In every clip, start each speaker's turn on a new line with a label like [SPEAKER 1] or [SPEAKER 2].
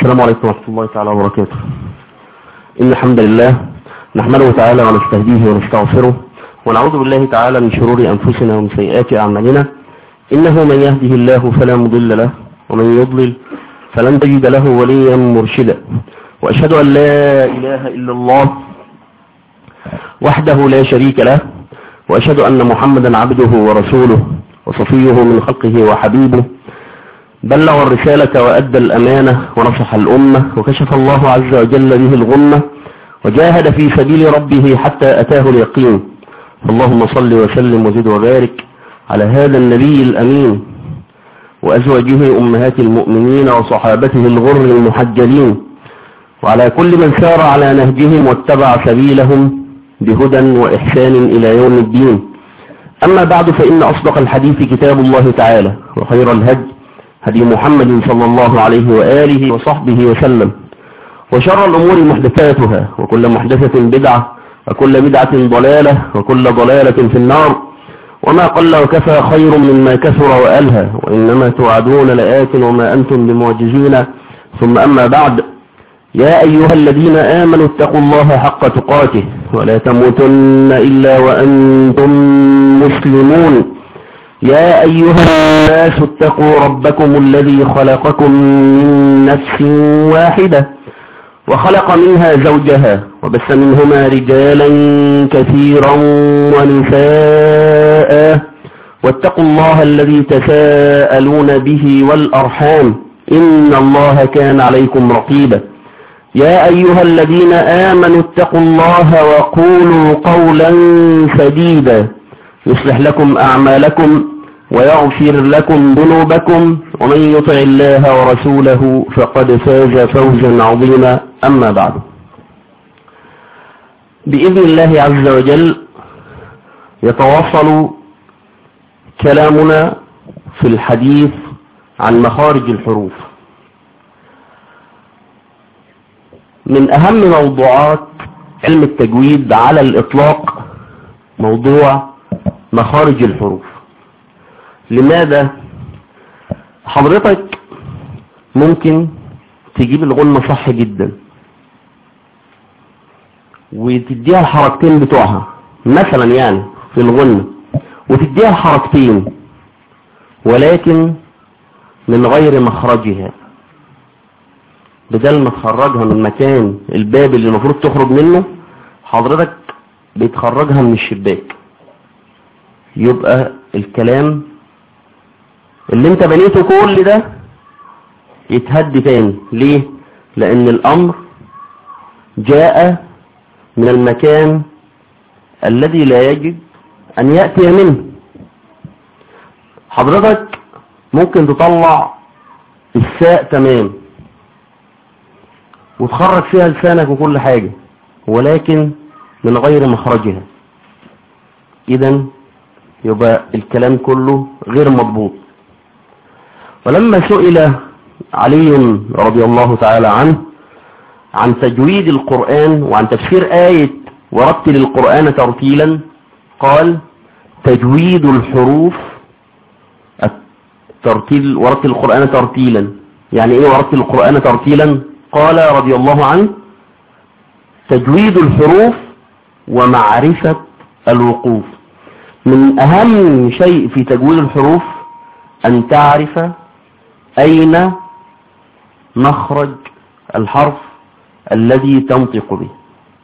[SPEAKER 1] السلام عليكم ورحمة الله تعالى وبركاته إن الحمد لله نحمده تعالى ونستهديه ونستغفره ونعوذ بالله تعالى من شرور أنفسنا ومن سيئات أعمالنا إنه من يهده الله فلا مضل له ومن يضلل فلن تجد له وليا مرشدا وأشهد أن لا إله إلا الله وحده لا شريك له وأشهد أن محمدا عبده ورسوله وصفيه من خلقه وحبيبه بلغ الرسالة وأدى الأمانة ونصح الأمة وكشف الله عز وجل به الغمة وجاهد في سبيل ربه حتى أتاه اليقين اللهم صل وسلم وزد وبارك على هذا النبي الأمين وأزواجه أمهات المؤمنين وصحابته الغر المحجلين وعلى كل من سار على نهجهم واتبع سبيلهم بهدى وإحسان إلى يوم الدين أما بعد فإن أصدق الحديث كتاب الله تعالى وخير الهدي هدي محمد صلى الله عليه وآله وصحبه وسلم وشر الأمور محدثاتها وكل محدثة بدعة وكل بدعة ضلالة وكل ضلالة في النار وما قل وكفى خير مما كثر وألهى وإنما توعدون لآت وما أنتم بمعجزين ثم أما بعد يا أيها الذين آمنوا اتقوا الله حق تقاته ولا تموتن إلا وأنتم مسلمون يا أيها الناس اتقوا ربكم الذي خلقكم من نفس واحدة وخلق منها زوجها وبث منهما رجالا كثيرا ونساء واتقوا الله الذي تساءلون به والأرحام إن الله كان عليكم رقيبا يا أيها الذين آمنوا اتقوا الله وقولوا قولا سديدا يصلح لكم أعمالكم ويغفر لكم ذنوبكم ومن يطع الله ورسوله فقد فاز فوزا عظيما أما بعد بإذن الله عز وجل يتواصل كلامنا في الحديث عن مخارج الحروف من أهم موضوعات علم التجويد على الإطلاق موضوع مخارج الحروف لماذا حضرتك ممكن تجيب الغنة صح جدا وتديها الحركتين بتوعها مثلا يعني في الغنة وتديها الحركتين ولكن من غير مخرجها بدل ما تخرجها من مكان الباب اللي المفروض تخرج منه حضرتك بتخرجها من الشباك يبقى الكلام اللي انت بنيته كل ده يتهد تاني ليه لان الامر جاء من المكان الذي لا يجب ان يأتي منه حضرتك ممكن تطلع الساء تمام وتخرج فيها لسانك وكل حاجة ولكن من غير مخرجها اذا يبقى الكلام كله غير مضبوط ولما سئل علي رضي الله تعالى عنه عن تجويد القرآن وعن تفسير آية ورتل القرآن ترتيلا قال تجويد الحروف الترتيل ورتل القرآن ترتيلا يعني ايه ورتل القرآن ترتيلا قال رضي الله عنه تجويد الحروف ومعرفة الوقوف من أهم شيء في تجويد الحروف أن تعرف أين مخرج الحرف الذي تنطق به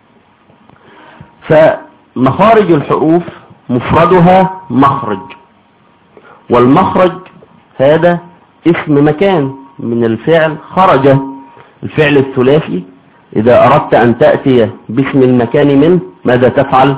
[SPEAKER 1] فمخارج الحروف مفردها مخرج والمخرج هذا اسم مكان من الفعل خرج الفعل الثلاثي إذا أردت أن تأتي باسم المكان منه ماذا تفعل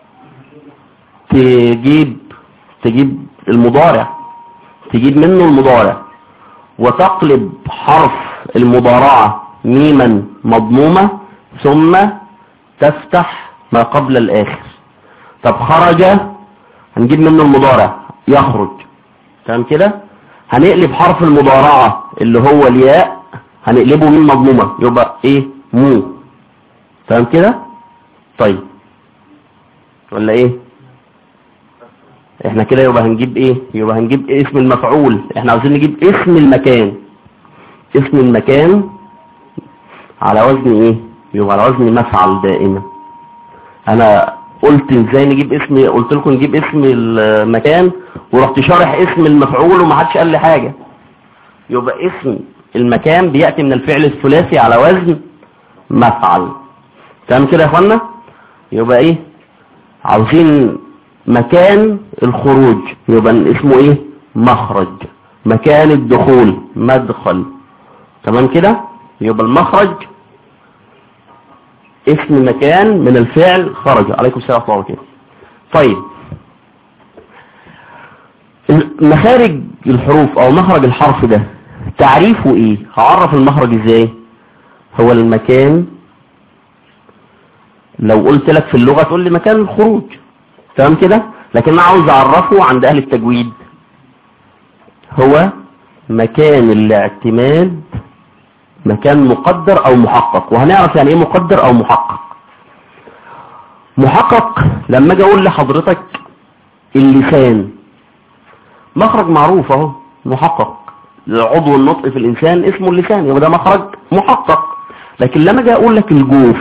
[SPEAKER 1] تجيب تجيب المضارع تجيب منه المضارع وتقلب حرف المضارعة ميما مضمومة ثم تفتح ما قبل الآخر طب خرج هنجيب منه المضارع يخرج تمام كده هنقلب حرف المضارعة اللي هو الياء هنقلبه ميم مضمومة يبقى ايه مو تمام كده طيب ولا ايه احنا كده يبقى هنجيب ايه يبقى هنجيب اسم المفعول احنا عاوزين نجيب اسم المكان اسم المكان على وزن ايه يبقى على وزن مفعل دائما انا قلت ازاي نجيب اسم قلت لكم نجيب اسم المكان ورحت شارح اسم المفعول وما حدش قال لي حاجه يبقى اسم المكان بياتي من الفعل الثلاثي على وزن مفعل تمام كده يا اخوانا يبقى ايه عاوزين مكان الخروج يبقى اسمه ايه مخرج مكان الدخول مدخل تمام كده يبقى المخرج اسم مكان من الفعل خرج عليكم السلام ورحمه الله وبركاته طيب مخارج الحروف او مخرج الحرف ده تعريفه ايه هعرف المخرج ازاي هو المكان لو قلت لك في اللغة تقول لي مكان الخروج تمام كده لكن انا عاوز اعرفه عند اهل التجويد هو مكان الاعتماد مكان مقدر او محقق وهنعرف يعني ايه مقدر او محقق محقق لما اجي اقول لحضرتك اللسان مخرج معروف اهو محقق عضو النطق في الانسان اسمه اللسان يبقى ده مخرج محقق لكن لما اجي اقول لك الجوف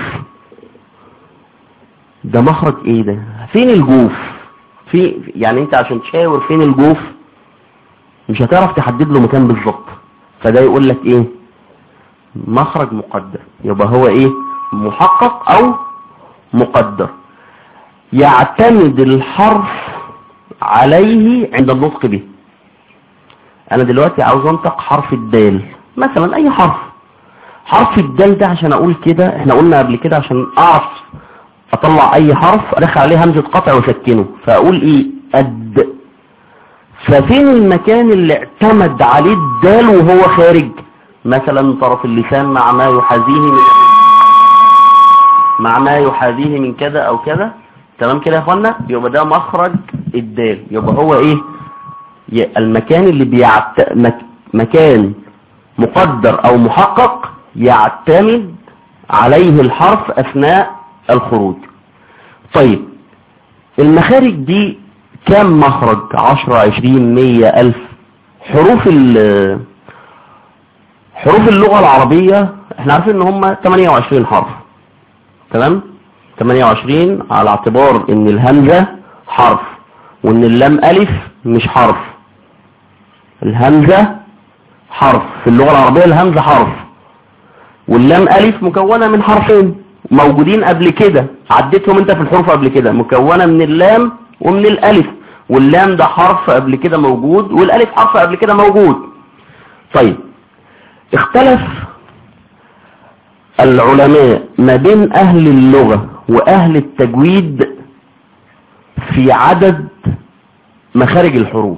[SPEAKER 1] ده مخرج ايه ده فين الجوف في يعني انت عشان تشاور فين الجوف مش هتعرف تحدد له مكان بالظبط فده يقول لك ايه مخرج مقدر يبقى هو ايه محقق او مقدر يعتمد الحرف عليه عند النطق به انا دلوقتي عاوز انطق حرف الدال مثلا اي حرف حرف الدال ده عشان اقول كده احنا قلنا قبل كده عشان اعرف اطلع اي حرف ادخل عليه همزة قطع وسكنه فاقول ايه اد ففين المكان اللي اعتمد عليه الدال وهو خارج مثلا طرف اللسان مع ما يحاذيه من مع ما يحاذيه من كذا او كذا تمام كده يا اخوانا يبقى ده مخرج الدال يبقى هو ايه المكان اللي بيعت... مك... مكان مقدر او محقق يعتمد عليه الحرف اثناء الخروج طيب المخارج دي كام مخرج عشرة عشرين مية الف حروف ال حروف اللغة العربية احنا عارفين ان هم 28 حرف تمام 28 على اعتبار ان الهمزة حرف وان اللام الف مش حرف الهمزة حرف في اللغة العربية الهمزة حرف واللام الف مكونة من حرفين موجودين قبل كده عديتهم انت في الحروف قبل كده مكونة من اللام ومن الالف واللام ده حرف قبل كده موجود والالف حرف قبل كده موجود طيب اختلف العلماء ما بين اهل اللغة واهل التجويد في عدد مخارج الحروف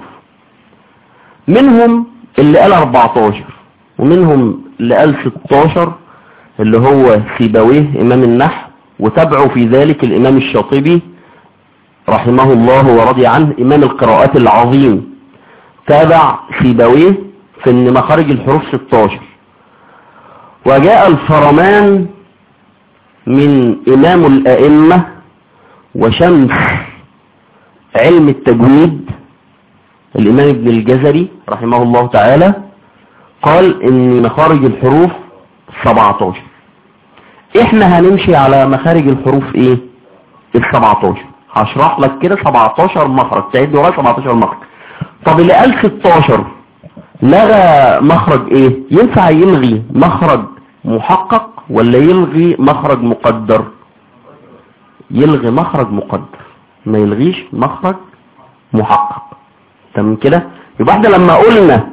[SPEAKER 1] منهم اللي قال 14 ومنهم اللي قال 16 اللي هو سيبويه امام النحو وتبعه في ذلك الامام الشاطبي رحمه الله ورضي عنه امام القراءات العظيم تابع سيبويه في ان مخارج الحروف 16 وجاء الفرمان من امام الائمة وشمس علم التجويد الامام ابن الجزري رحمه الله تعالى قال ان مخارج الحروف 17 احنا هنمشي على مخارج الحروف ايه ال 17 هشرح لك كده 17 مخرج تعد ورايا 17 مخرج طب اللي قال 16 لغى مخرج ايه ينفع يلغي مخرج محقق ولا يلغي مخرج مقدر يلغي مخرج مقدر ما يلغيش مخرج محقق تمام كده يبقى احنا لما قلنا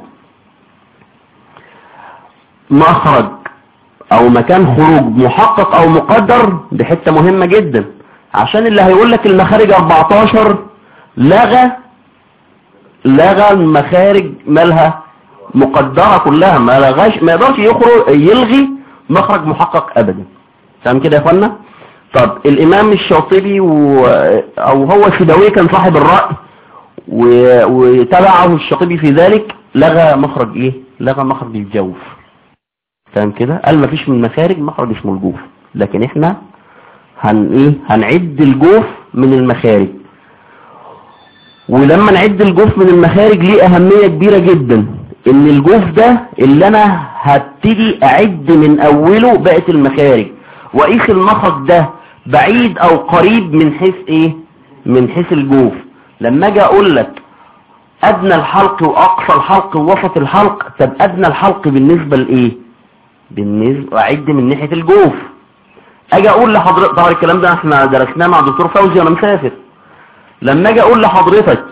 [SPEAKER 1] مخرج او مكان خروج محقق او مقدر دي حته مهمه جدا عشان اللي هيقول لك المخارج 14 لغى لغى المخارج مالها مقدرة كلها ما لغاش ما يقدرش يخرج يلغي مخرج محقق ابدا تمام كده يا اخوانا طب الامام الشاطبي و... او هو سيبويه كان صاحب الرأي و... وتبعه الشاطبي في ذلك لغى مخرج ايه لغى مخرج الجوف تمام كده قال ما فيش من مخارج مخرج اسمه الجوف لكن احنا هن ايه هنعد الجوف من المخارج ولما نعد الجوف من المخارج ليه اهمية كبيرة جدا ان الجوف ده اللي انا هبتدي اعد من اوله بقت المخارج واقيس المخرج ده بعيد او قريب من حيث ايه من حيث الجوف لما اجي اقول لك ادنى الحلق واقصى الحلق ووسط الحلق طب ادنى الحلق بالنسبة لايه بالنسبة اعد من ناحية الجوف اجي اقول لحضرتك طبعا الكلام ده احنا درسناه مع دكتور فوزي وانا مسافر لما اجي اقول لحضرتك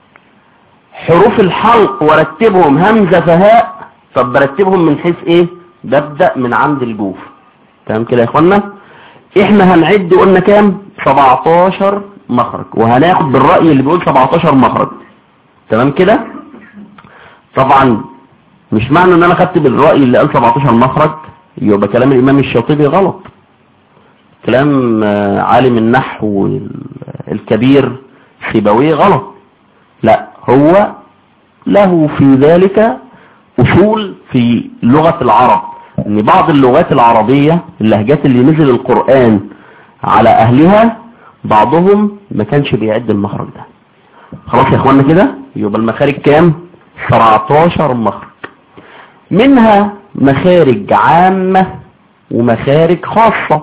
[SPEAKER 1] حروف الحلق وارتبهم همزة فهاء طب برتبهم من حيث ايه ببدأ من عند الجوف تمام كده يا اخوانا احنا هنعد قلنا كام 17 مخرج وهناخد بالرأي اللي بيقول 17 مخرج تمام كده طبعا مش معنى ان انا خدت بالرأي اللي قال 17 مخرج يبقى كلام الامام الشاطبي غلط كلام عالم النحو الكبير سيبويه غلط لا هو له في ذلك أصول في لغة العرب ان بعض اللغات العربية اللهجات اللي نزل القرآن على اهلها بعضهم ما كانش بيعد المخرج ده خلاص يا اخوانا كده يبقى المخارج كام 17 مخرج منها مخارج عامة ومخارج خاصة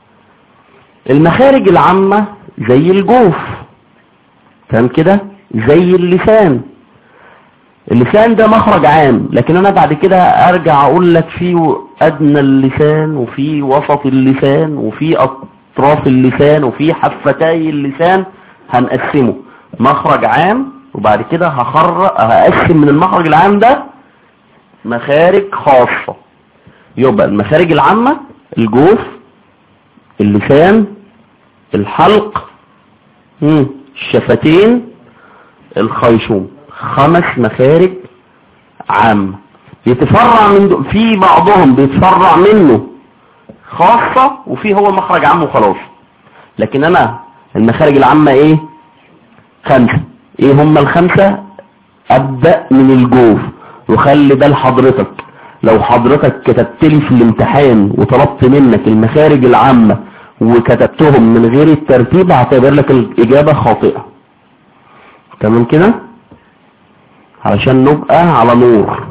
[SPEAKER 1] المخارج العامة زي الجوف فاهم كده زي اللسان اللسان ده مخرج عام لكن انا بعد كده ارجع اقول لك في ادنى اللسان وفي وسط اللسان وفي اطراف اللسان وفي حفتي اللسان هنقسمه مخرج عام وبعد كده هخرج هقسم من المخرج العام ده مخارج خاصة يبقى المخارج العامة الجوف اللسان الحلق الشفتين الخيشوم خمس مخارج عامة يتفرع من في بعضهم بيتفرع منه خاصة وفي هو مخرج عام وخلاص لكن انا المخارج العامة ايه خمسة ايه هم الخمسة ابدأ من الجوف وخلي بال حضرتك لو حضرتك كتبت لي في الامتحان وطلبت منك المخارج العامة وكتبتهم من غير الترتيب هعتبر لك الاجابة خاطئة تمام كده علشان نبقى على نور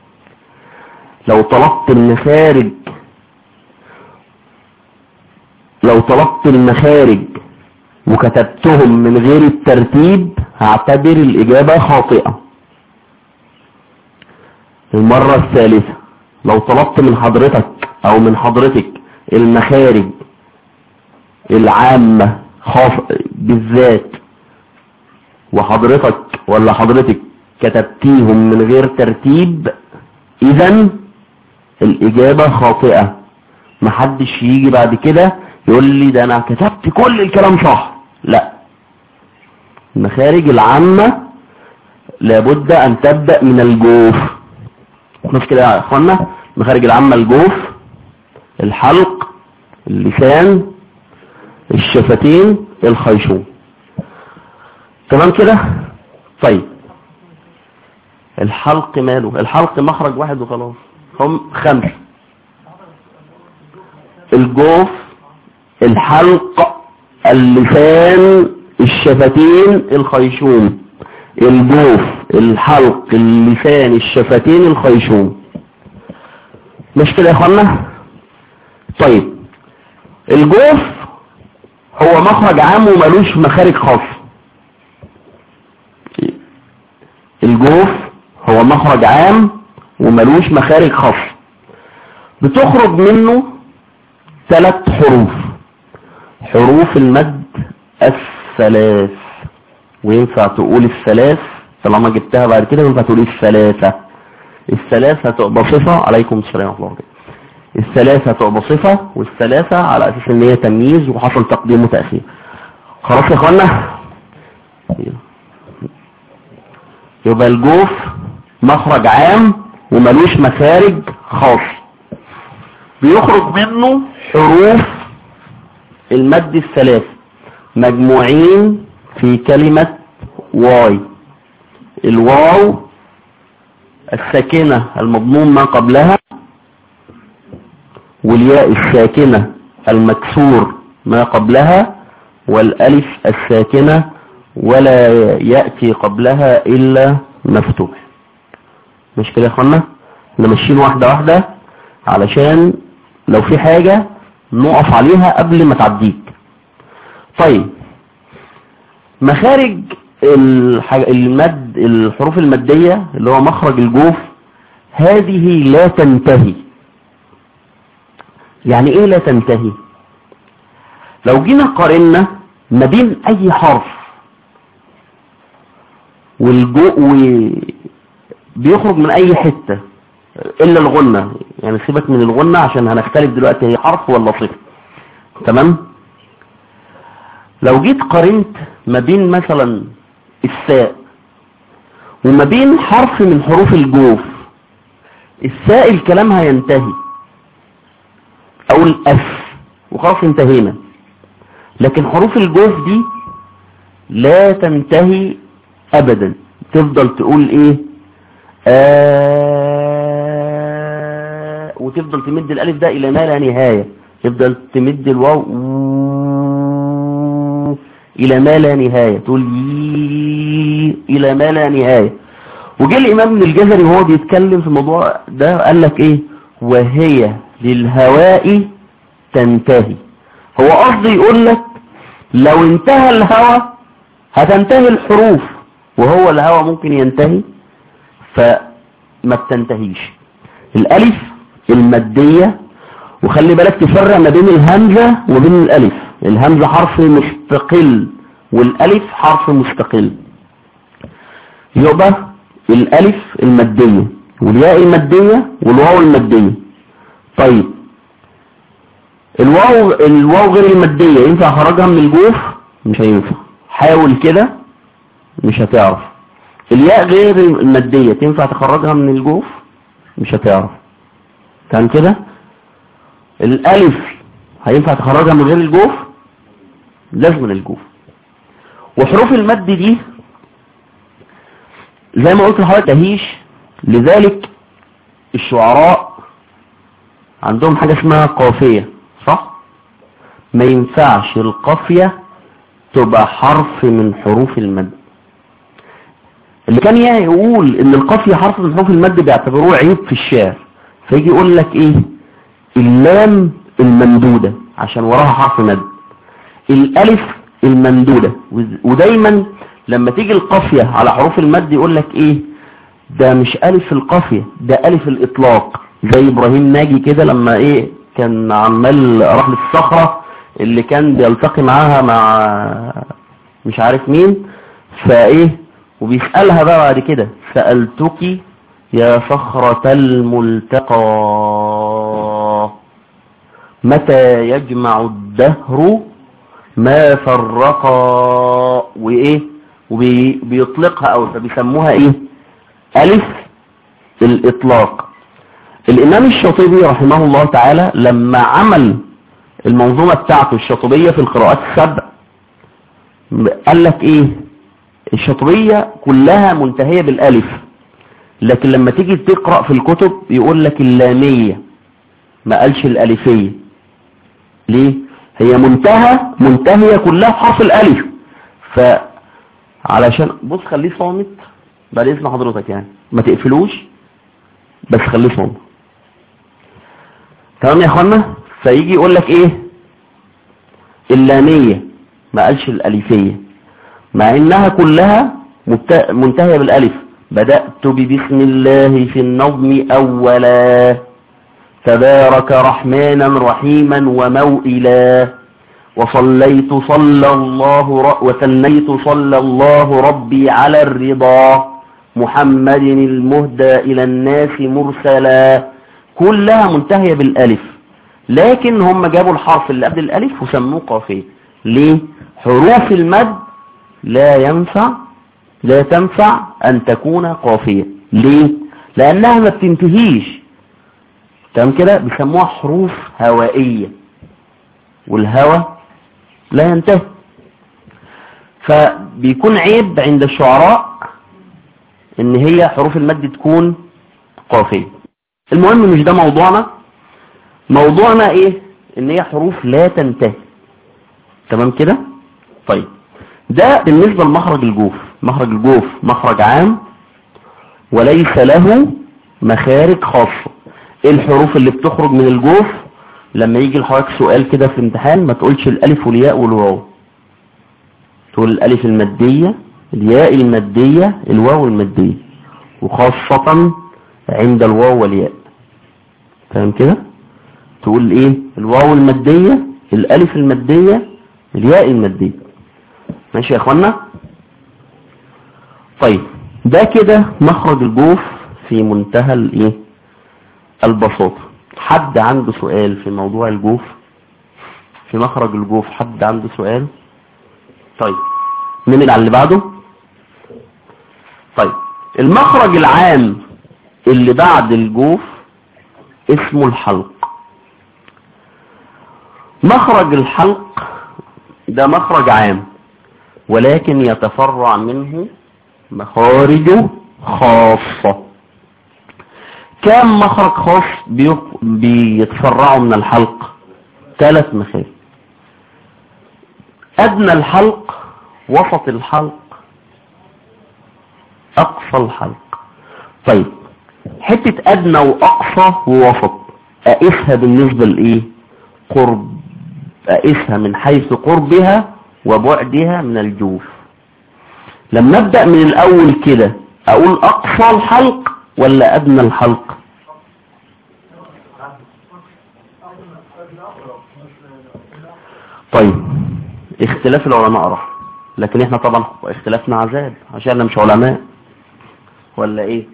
[SPEAKER 1] لو طلبت المخارج لو طلبت المخارج وكتبتهم من غير الترتيب هعتبر الإجابة خاطئة المرة الثالثة لو طلبت من حضرتك أو من حضرتك المخارج العامة خاص بالذات وحضرتك ولا حضرتك كتبتيهم من غير ترتيب اذا الاجابة خاطئة محدش يجي بعد كده يقول لي ده انا كتبت كل الكلام صح لا المخارج العامة لابد ان تبدأ من الجوف نفس كده يا اخوانا المخارج العامة الجوف الحلق اللسان الشفتين الخيشوم تمام كده طيب الحلق ماله الحلق مخرج واحد وخلاص هم خمس الجوف الحلق اللسان الشفتين الخيشوم الجوف الحلق اللسان الشفتين الخيشوم مش كده يا اخوانا طيب الجوف هو مخرج عام وملوش مخارج خاصه الجوف هو مخرج عام وملوش مخارج خاصة بتخرج منه ثلاث حروف حروف المد الثلاث وينفع تقول الثلاث طالما جبتها بعد كده ينفع تقول الثلاثة الثلاثة تبقى صفة عليكم السلام ورحمة الله وبركاته الثلاثة تبقى صفة والثلاثة على اساس ان هي تمييز وحصل تقديم وتأخير خلاص يا اخوانا يبقى الجوف مخرج عام وملوش مخارج خاص بيخرج منه حروف المد الثلاث مجموعين في كلمة واي الواو الساكنة المضمون ما قبلها والياء الساكنة المكسور ما قبلها والالف الساكنة ولا يأتي قبلها إلا مفتوح مش كده يا اخوانا احنا ماشيين واحدة واحدة علشان لو في حاجة نقف عليها قبل ما تعديك طيب مخارج الحاج... المد الحروف المادية اللي هو مخرج الجوف هذه لا تنتهي يعني ايه لا تنتهي لو جينا قارنا ما بين اي حرف والجو و... بيخرج من اي حتة الا الغنة يعني سيبك من الغنة عشان هنختلف دلوقتي هي حرف ولا صفر تمام لو جيت قارنت ما بين مثلا الساء وما بين حرف من حروف الجوف الساء الكلام هينتهي او الاف وخلاص انتهينا لكن حروف الجوف دي لا تنتهي ابدا تفضل تقول ايه آه وتفضل تمد الالف ده الى ما لا نهاية تفضل تمد الواو الى ما لا نهاية تقول يي الى ما لا نهاية وجه الامام ابن الجزري وهو بيتكلم في الموضوع ده قال لك ايه وهي للهواء تنتهي هو قصدي يقول لك لو انتهى الهواء هتنتهي الحروف وهو الهواء ممكن ينتهي فما بتنتهيش الالف المادية وخلي بالك تفرق ما بين الهمزة وبين الالف الهمزة حرف مستقل والالف حرف مستقل يبقى الالف المادية والياء المادية والواو المادية طيب الواو الواو غير المادية ينفع اخرجها من الجوف مش هينفع حاول كده مش هتعرف الياء غير المادية تنفع تخرجها من الجوف مش هتعرف كان كده الالف هينفع تخرجها من غير الجوف لازم من الجوف وحروف المد دي زي ما قلت لحضرتك تهيش لذلك الشعراء عندهم حاجة اسمها قافية صح ما ينفعش القافية تبقى حرف من حروف المد اللي كان يقول ان القافية حرف من حروف المد بيعتبروه عيب في الشعر فيجي يقول لك ايه اللام الممدودة عشان وراها حرف مد الالف الممدودة ودايما لما تيجي القافية على حروف المد يقول لك ايه ده مش الف القافية ده الف الاطلاق زي ابراهيم ناجي كده لما ايه كان عمال راح للصخرة اللي كان بيلتقي معاها مع مش عارف مين فايه وبيسألها بقى بعد كده سألتك يا صخرة الملتقى متى يجمع الدهر ما فرقا وايه وبيطلقها او فبيسموها ايه الف الاطلاق الامام الشاطبي رحمه الله تعالى لما عمل المنظومة بتاعته الشاطبية في القراءات السبع قال لك ايه الشاطبية كلها منتهية بالالف لكن لما تيجي تقرأ في الكتب يقول لك اللامية ما قالش الالفية ليه هي منتهى منتهية كلها بحرف الالف فعلشان بص خليه صامت بعد اذن حضرتك يعني ما تقفلوش بس خليه صامت تمام يا اخوانا فيجي يقول لك ايه اللامية ما قالش الالفية مع انها كلها منتهية بالالف بدأت ببسم الله في النظم اولا تبارك رحمانا رحيما وموئلا وصليت صلى الله وثنيت صلى الله ربي على الرضا محمد المهدى إلى الناس مرسلا كلها منتهية بالألف لكن هم جابوا الحرف اللي قبل الألف وسموه قافية ليه حروف المد لا ينفع لا تنفع أن تكون قافية ليه لأنها ما بتنتهيش تمام كده بيسموها حروف هوائية والهوى لا ينتهي فبيكون عيب عند الشعراء ان هي حروف المد تكون قافية المهم مش ده موضوعنا موضوعنا ايه ان هي حروف لا تنتهي تمام كده طيب ده بالنسبة لمخرج الجوف مخرج الجوف مخرج عام وليس له مخارج خاصة ايه الحروف اللي بتخرج من الجوف لما يجي لحضرتك سؤال كده في الامتحان ما تقولش الالف والياء والواو تقول الالف المادية الياء المادية الواو المادية وخاصة عند الواو والياء فاهم كده تقول ايه الواو المادية الالف المادية الياء المادية ماشي يا اخوانا طيب ده كده مخرج الجوف في منتهى الايه البساطة حد عنده سؤال في موضوع الجوف في مخرج الجوف حد عنده سؤال طيب نمد على اللي بعده طيب المخرج العام اللي بعد الجوف اسمه الحلق مخرج الحلق ده مخرج عام ولكن يتفرع منه مخارج خاصة كم مخرج خاص بيتفرعوا من الحلق ثلاث مخارج أدنى الحلق وسط الحلق أقصى الحلق طيب حتة أدنى وأقصى ووسط أقيسها بالنسبة لإيه قرب أقيسها من حيث قربها وبعدها من الجوف لما ابدأ من الاول كده اقول اقصى الحلق ولا ادنى الحلق طيب اختلاف العلماء راح لكن احنا طبعا اختلافنا عذاب عشان احنا مش علماء ولا ايه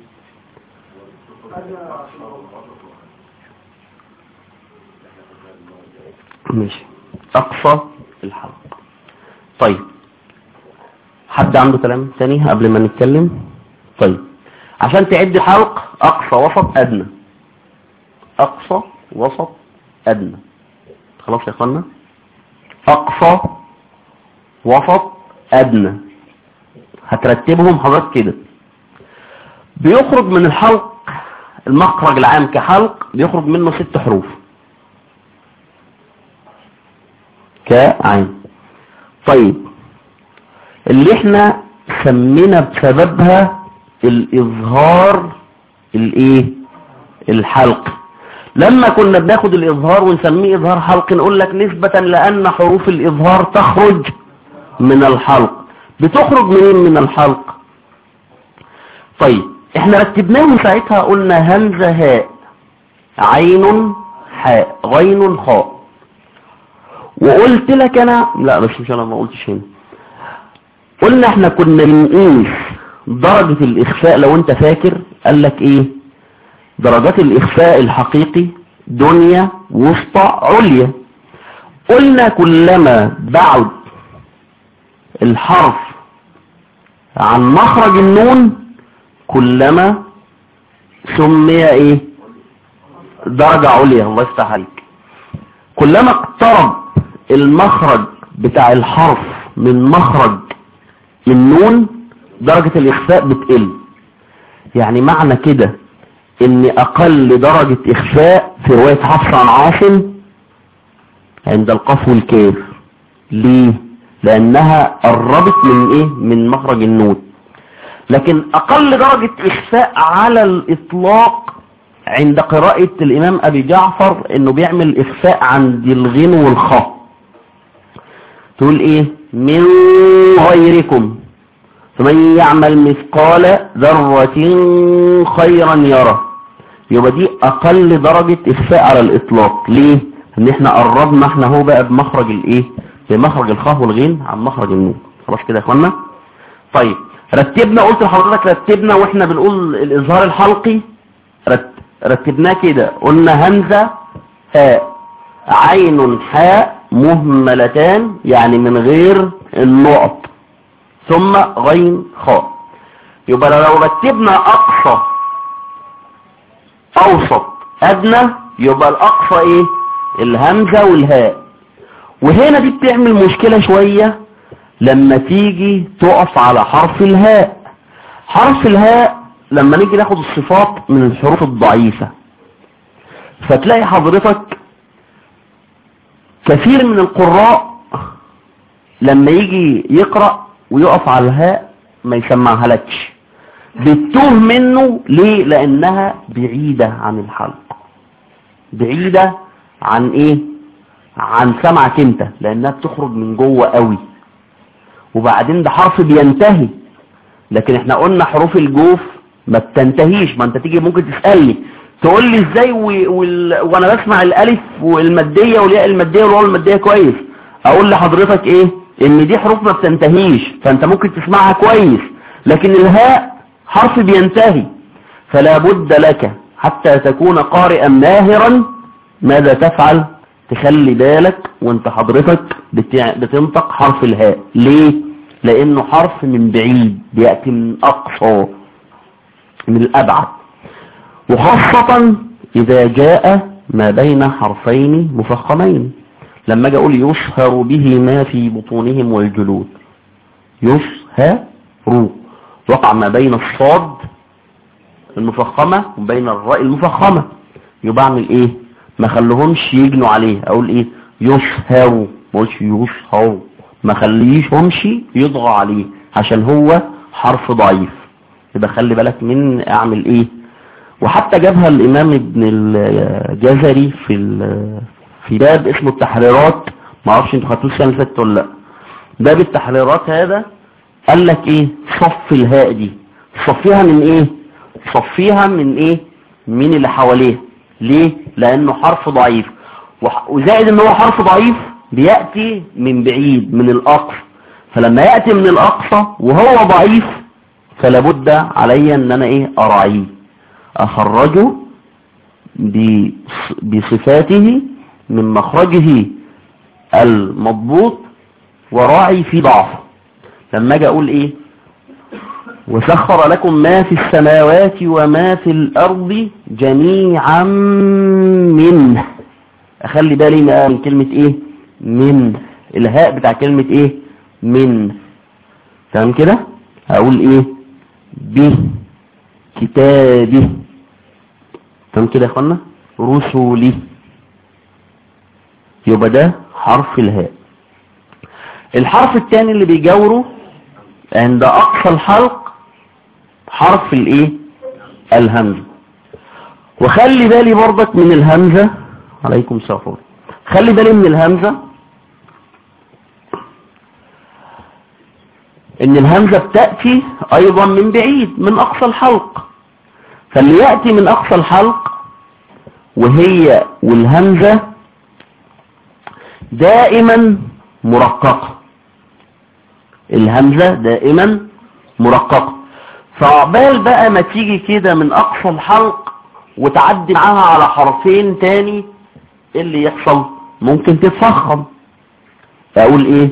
[SPEAKER 1] ماشي اقصى الحلق طيب حد عنده كلام تاني قبل ما نتكلم طيب عشان تعد حلق اقصى وسط ادنى اقصى وسط ادنى خلاص يا اخوانا اقصى وسط ادنى هترتبهم حضرتك كده بيخرج من الحلق المخرج العام كحلق بيخرج منه ست حروف كعين طيب اللي احنا سمينا بسببها الاظهار الايه الحلق لما كنا بناخد الاظهار ونسميه اظهار حلق نقول لك نسبة لان حروف الاظهار تخرج من الحلق بتخرج منين من الحلق طيب احنا رتبناهم ساعتها قلنا همزة هاء عين حاء غين خاء وقلت لك انا لا بس مش انا ما قلتش هنا قلنا احنا كنا بنقيس درجة الاخفاء لو انت فاكر قال لك ايه درجات الاخفاء الحقيقي دنيا وسطى عليا قلنا كلما بعد الحرف عن مخرج النون كلما سمي ايه درجة عليا الله يفتح عليك كلما اقترب المخرج بتاع الحرف من مخرج النون درجة الإخفاء بتقل يعني معنى كده ان اقل درجة اخفاء في رواية حفص عن عاصم عند القف والكاف ليه لانها قربت من ايه من مخرج النون لكن اقل درجة اخفاء على الاطلاق عند قراءة الامام ابي جعفر انه بيعمل اخفاء عند الغين والخاء تقول ايه من غيركم فمن يعمل مثقال ذرة خيرا يره يبقى دي اقل درجة اخفاء على الاطلاق ليه ان احنا قربنا احنا هو بقى بمخرج الايه بمخرج الخاء والغين عن مخرج النون خلاص كده يا اخوانا طيب رتبنا قلت لحضرتك رتبنا واحنا بنقول الاظهار الحلقي رت... رتبناه كده قلنا همزة هاء عين حاء مهملتان يعني من غير النقط ثم غين خاء يبقى لو رتبنا اقصى اوسط ادنى يبقى الاقصى ايه الهمزة والهاء وهنا دي بتعمل مشكلة شوية لما تيجي تقف على حرف الهاء حرف الهاء لما نيجي ناخد الصفات من الحروف الضعيفة فتلاقي حضرتك كثير من القراء لما يجي يقرأ ويقف على الهاء ما يسمعها لكش بتتوه منه ليه لانها بعيدة عن الحلق بعيدة عن ايه عن سمعك انت لانها بتخرج من جوه قوي وبعدين ده حرف بينتهي لكن احنا قلنا حروف الجوف ما بتنتهيش ما انت تيجي ممكن تسألني تقول لي ازاي و... وال... وانا بسمع الالف والمادية والياء المادية والواو المادية كويس اقول لحضرتك ايه ان دي حروف ما بتنتهيش فانت ممكن تسمعها كويس لكن الهاء حرف بينتهي فلا بد لك حتى تكون قارئا ماهرا ماذا تفعل تخلي بالك وانت حضرتك بتع... بتنطق حرف الهاء ليه لانه حرف من بعيد بيأتي من اقصى من الابعد وخاصة اذا جاء ما بين حرفين مفخمين لما اجي اقول يشهر به ما في بطونهم والجلود يشهر وقع ما بين الصاد المفخمة وبين الراء المفخمة يبقى اعمل ايه ما خليهمش يجنوا عليه اقول ايه يشهر ما اقولش يشهر ما خليهمش يضغى عليه عشان هو حرف ضعيف يبقى خلي بالك من اعمل ايه وحتى جابها الامام ابن الجزري في في باب اسمه التحريرات ما اعرفش انتوا خدتوه السنه اللي فاتت ولا لا باب التحريرات هذا قال لك ايه صف الهاء دي صفيها من ايه صفيها من ايه من اللي حواليه ليه لانه حرف ضعيف وزائد ان هو حرف ضعيف بيأتي من بعيد من الاقصى فلما يأتي من الاقصى وهو ضعيف فلا بد علي ان انا ايه اراعيه اخرجه بصفاته من مخرجه المضبوط وراعي في ضعفه لما اجي اقول ايه وسخر لكم ما في السماوات وما في الارض جميعا منه اخلي بالي من كلمة ايه من الهاء بتاع كلمة ايه من تمام كده هقول ايه به كتابه تمام كده يا اخوانا رسولي يبقى ده حرف الهاء الحرف الثاني اللي بيجاوره عند اقصى الحلق حرف الايه الهمزه وخلي بالي برضك من الهمزه عليكم السلام خلي بالي من الهمزه ان الهمزه بتاتي ايضا من بعيد من اقصى الحلق فاللي ياتي من اقصى الحلق وهي والهمزه دائما مرققه الهمزة دائما مرققة فعقبال بقى ما تيجي كده من اقصى الحلق وتعدي معاها على حرفين تاني ايه اللي يحصل ممكن تتفخم اقول ايه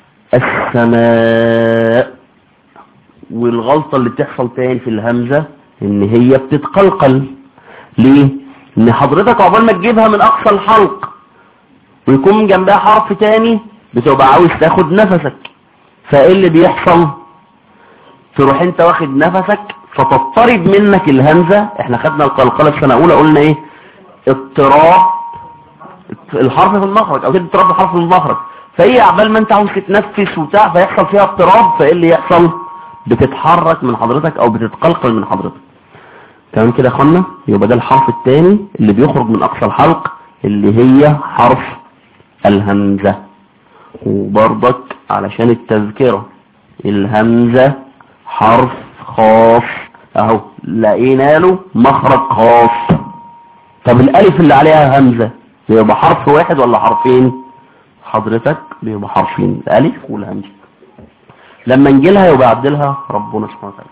[SPEAKER 1] السماء والغلطة اللي بتحصل تاني في الهمزة ان هي بتتقلقل ليه ان حضرتك عقبال ما تجيبها من اقصى الحلق ويكون جنبها حرف تاني بتبقى عاوز تاخد نفسك فايه اللي بيحصل تروح انت واخد نفسك فتضطرب منك الهمزة احنا خدنا القلقلة في سنة اولى قلنا ايه اضطراب الحرف في المخرج او كده اضطراب الحرف في المخرج فهي عبال ما انت عاوز تتنفس وبتاع فيحصل فيها اضطراب فايه اللي يحصل بتتحرك من حضرتك او بتتقلقل من حضرتك تمام كده يا اخوانا يبقى ده الحرف الثاني اللي بيخرج من اقصى الحلق اللي هي حرف الهمزة وبرضك علشان التذكرة الهمزة حرف خاص اهو لقينا له مخرج خاص طب الالف اللي عليها همزة بيبقى حرف واحد ولا حرفين حضرتك بيبقى حرفين الالف والهمزة لما نجي لها يبقى عدلها ربنا سبحانه وتعالى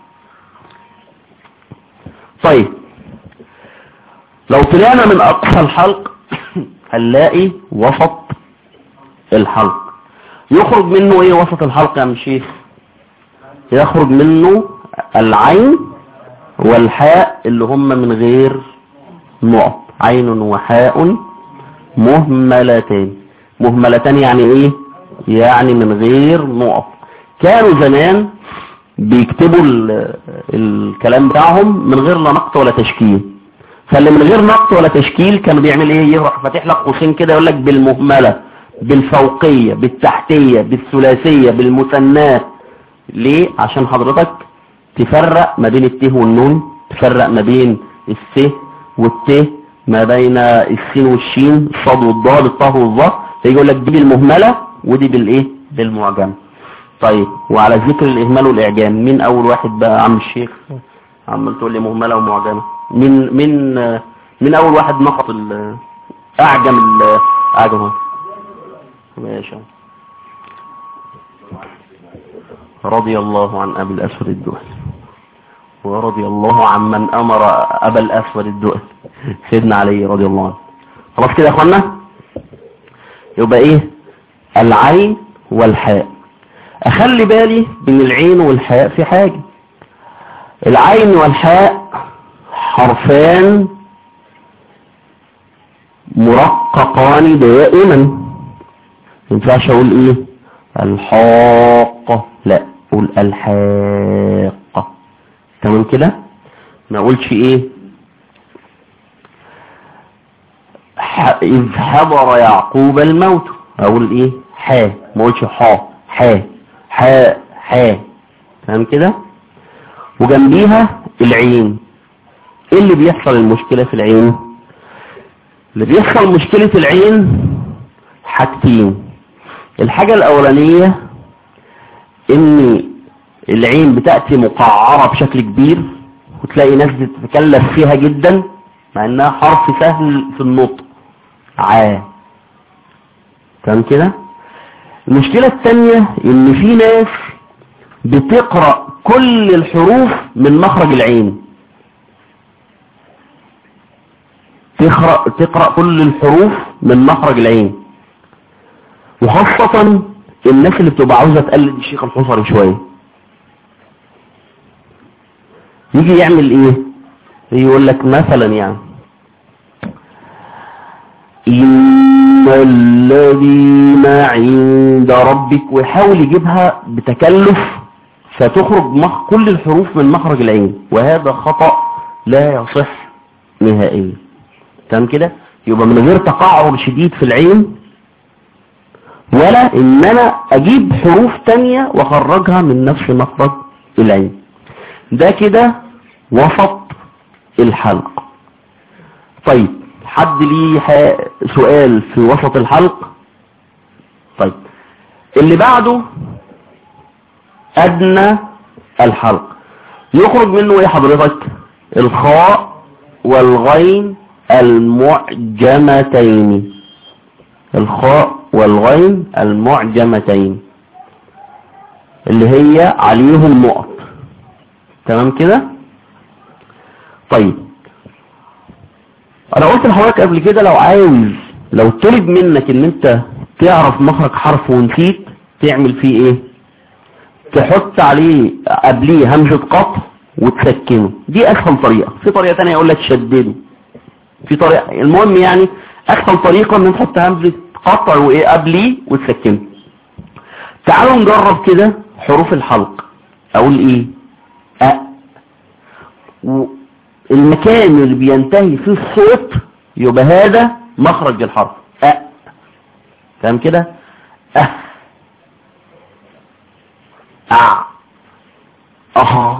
[SPEAKER 1] طيب لو طلعنا من اقصى الحلق هنلاقي وسط الحلق يخرج منه ايه وسط الحلق يا مشيخ يخرج منه العين والحاء اللي هم من غير نقط عين وحاء مهملتان مهملتان يعني ايه يعني من غير نقط كانوا زمان بيكتبوا الكلام بتاعهم من غير لا نقط ولا تشكيل فاللي من غير نقط ولا تشكيل كانوا بيعمل ايه يروح فاتح لك قوسين كده يقول لك بالمهمله بالفوقية بالتحتية بالثلاثية بالمثنات ليه عشان حضرتك تفرق ما بين الت والنون تفرق ما بين الس والت ما بين السين والشين الصاد والضاد الطه والظا فيجي يقول لك دي بالمهملة ودي بالايه بالمعجم طيب وعلى ذكر الاهمال والاعجام مين اول واحد بقى عم الشيخ عمال تقول لي مهملة ومعجمة مين مين مين اول واحد نقط ال- اعجم ال- اعجم ماشي رضي الله عن ابي الاسود الدؤلي ورضي الله عن من امر ابا الاسود الدؤلي سيدنا علي رضي الله عنه خلاص كده يا اخوانا يبقى ايه العين والحاء اخلي بالي من العين والحاء في حاجة العين والحاء حرفان مرققان دائما ما ينفعش اقول ايه الحاقة لا اقول الحاقة تمام كده ما اقولش ايه ح- اذ حضر يعقوب الموت اقول ايه حا ما اقولش حا حا حا حا تمام كده وجنبيها العين ايه اللي بيحصل المشكلة في العين اللي بيحصل مشكلة العين حاجتين الحاجة الاولانية ان العين بتأتي مقعرة بشكل كبير وتلاقي ناس بتتكلف فيها جدا مع انها حرف سهل في النطق عا تمام كده المشكلة التانية ان في ناس بتقرأ كل الحروف من مخرج العين تقرأ, تقرأ كل الحروف من مخرج العين وخاصة الناس اللي بتبقى عاوزة تقلد الشيخ الحصري شوية يجي يعمل ايه يقول لك مثلا يعني إن الذين عند ربك ويحاول يجيبها بتكلف فتخرج مخ كل الحروف من مخرج العين وهذا خطأ لا يصح نهائيا تمام كده يبقى من غير تقعر شديد في العين ولا ان انا اجيب حروف تانية واخرجها من نفس مخرج العين ده كده وسط الحلق طيب حد ليه ح- سؤال في وسط الحلق طيب اللي بعده ادنى الحلق يخرج منه ايه حضرتك الخاء والغين المعجمتين الخاء والغين المعجمتين اللي هي عليهم نقط تمام كده طيب انا قلت لحضرتك قبل كده لو عاوز لو طلب منك ان انت تعرف مخرج حرف ونسيت تعمل فيه ايه تحط عليه قبليه همزة قطع وتسكنه دي اسهل طريقة في طريقة تانية يقول لك شدده في طريقة المهم يعني اسهل طريقة ان تحط همزة قطع وايه قبليه وتسكنه تعالوا نجرب كده حروف الحلق اقول ايه أ المكان اللي بينتهي فيه الصوت يبقى هذا مخرج الحرف أ فاهم كده أه أع أه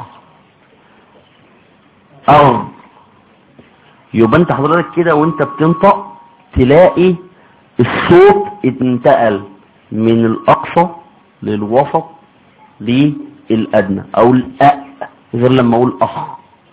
[SPEAKER 1] أر يبقى انت حضرتك كده وانت بتنطق تلاقي الصوت انتقل من الأقصى للوسط للأدنى أو الأ غير لما أقول أخ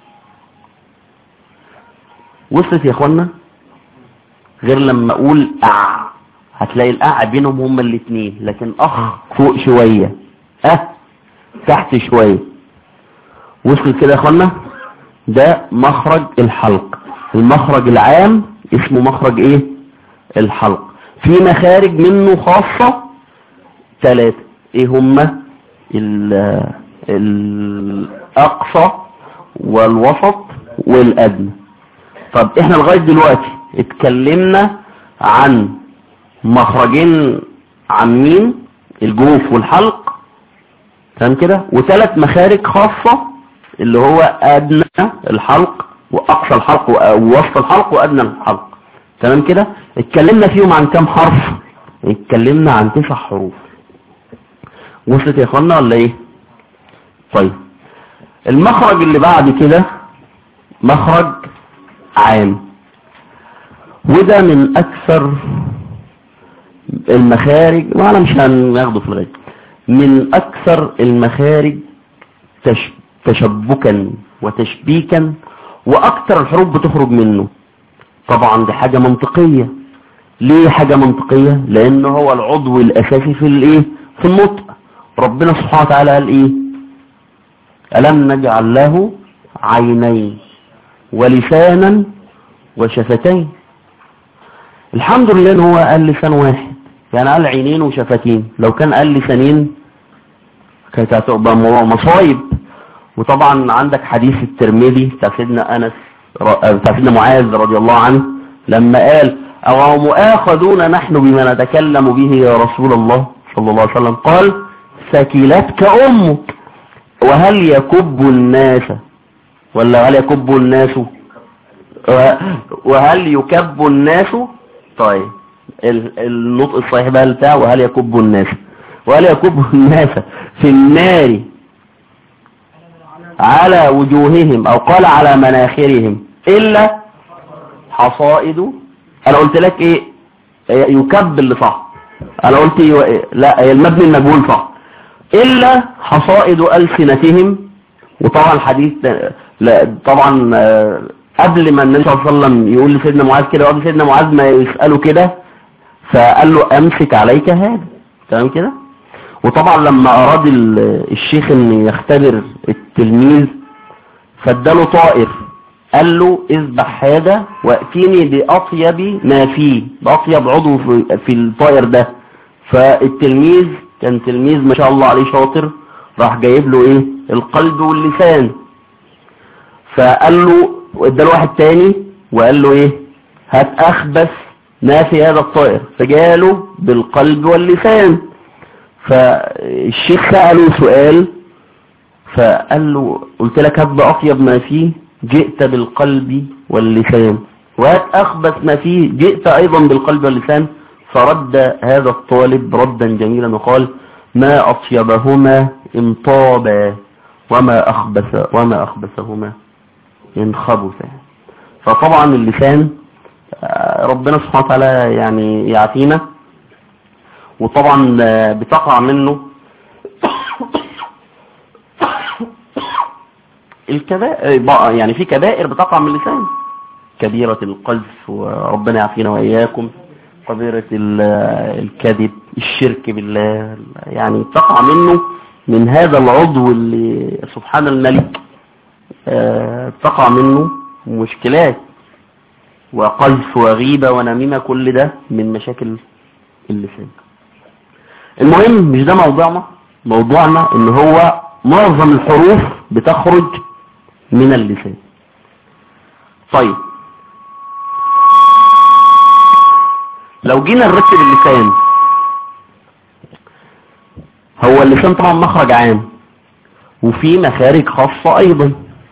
[SPEAKER 1] وصلت يا اخوانا غير لما اقول اع هتلاقي الاع بينهم هما الاثنين لكن اخ فوق شوية اه تحت شوية وصلت كده يا اخوانا ده مخرج الحلق المخرج العام اسمه مخرج ايه الحلق في مخارج منه خاصة ثلاثة ايه هما ال- الاقصى والوسط والادنى طب احنا لغاية دلوقتي اتكلمنا عن مخرجين عامين الجوف والحلق تمام كده وثلاث مخارج خاصة اللي هو ادنى الحلق واقصى الحلق ووسط الحلق وادنى الحلق تمام كده اتكلمنا فيهم عن كام حرف اتكلمنا عن تسع حروف وصلت يا اخوانا ولا ايه طيب المخرج اللي بعد كده مخرج عام وده من اكثر المخارج ما انا مش هناخده في الغاية من اكثر المخارج تش... تشبكا وتشبيكا واكثر الحروف بتخرج منه طبعا دي حاجة منطقية ليه حاجة منطقية لان هو العضو الاساسي في الايه في النطق ربنا سبحانه وتعالى قال ايه ألم نجعل له عينين ولسانا وشفتين الحمد لله ان هو قال لسان واحد يعني قال عينين وشفتين لو كان قال لسانين كانت هتبقى مصايب وطبعا عندك حديث الترمذي بتاع سيدنا انس بتاع سيدنا معاذ رضي الله عنه لما قال او مؤاخذون نحن بما نتكلم به يا رسول الله صلى الله عليه وسلم قال ثكلتك امك وهل يكب الناس ولا هل يكب الناس وهل يكب الناس طيب النطق الصحيح بقى بتاع وهل يكب الناس وهل يكب الناس في النار على وجوههم او قال على مناخرهم الا حصائد انا قلت لك ايه يكب اللي صح انا قلت إيه؟ لا المبني المجهول صح الا حصائد السنتهم وطبعا الحديث لا طبعا قبل ما النبي صلى الله عليه وسلم يقول لسيدنا معاذ كده وقبل سيدنا معاذ ما يساله كده فقال له امسك عليك هذا تمام كده وطبعا لما اراد الشيخ ان يختبر التلميذ فاداله طائر قال له اذبح هذا واتيني باطيب ما فيه باطيب عضو في, في الطائر ده فالتلميذ كان تلميذ ما شاء الله عليه شاطر راح جايب له ايه القلب واللسان فقال له واداله واحد تاني وقال له ايه هات اخبث ما في هذا الطائر فجاله بالقلب واللسان فالشيخ سأله سؤال فقال له قلت لك هات بأطيب ما فيه جئت بالقلب واللسان وهات أخبث ما فيه جئت أيضا بالقلب واللسان فرد هذا الطالب ردا جميلا وقال ما أطيبهما إن طابا وما أخبث وما أخبثهما إن خبثا فطبعا اللسان ربنا سبحانه وتعالى يعني يعطينا وطبعا بتقع منه الكبائر يعني في كبائر بتقع من اللسان كبيرة القذف وربنا يعافينا وإياكم كبيرة الكذب الشرك بالله يعني تقع منه من هذا العضو اللي سبحان الملك تقع منه مشكلات وقذف وغيبة ونميمة كل ده من مشاكل اللسان المهم مش ده موضوعنا موضوعنا ان هو معظم الحروف بتخرج من اللسان طيب لو جينا نرتب اللسان هو اللسان طبعا مخرج عام وفي مخارج خاصة ايضا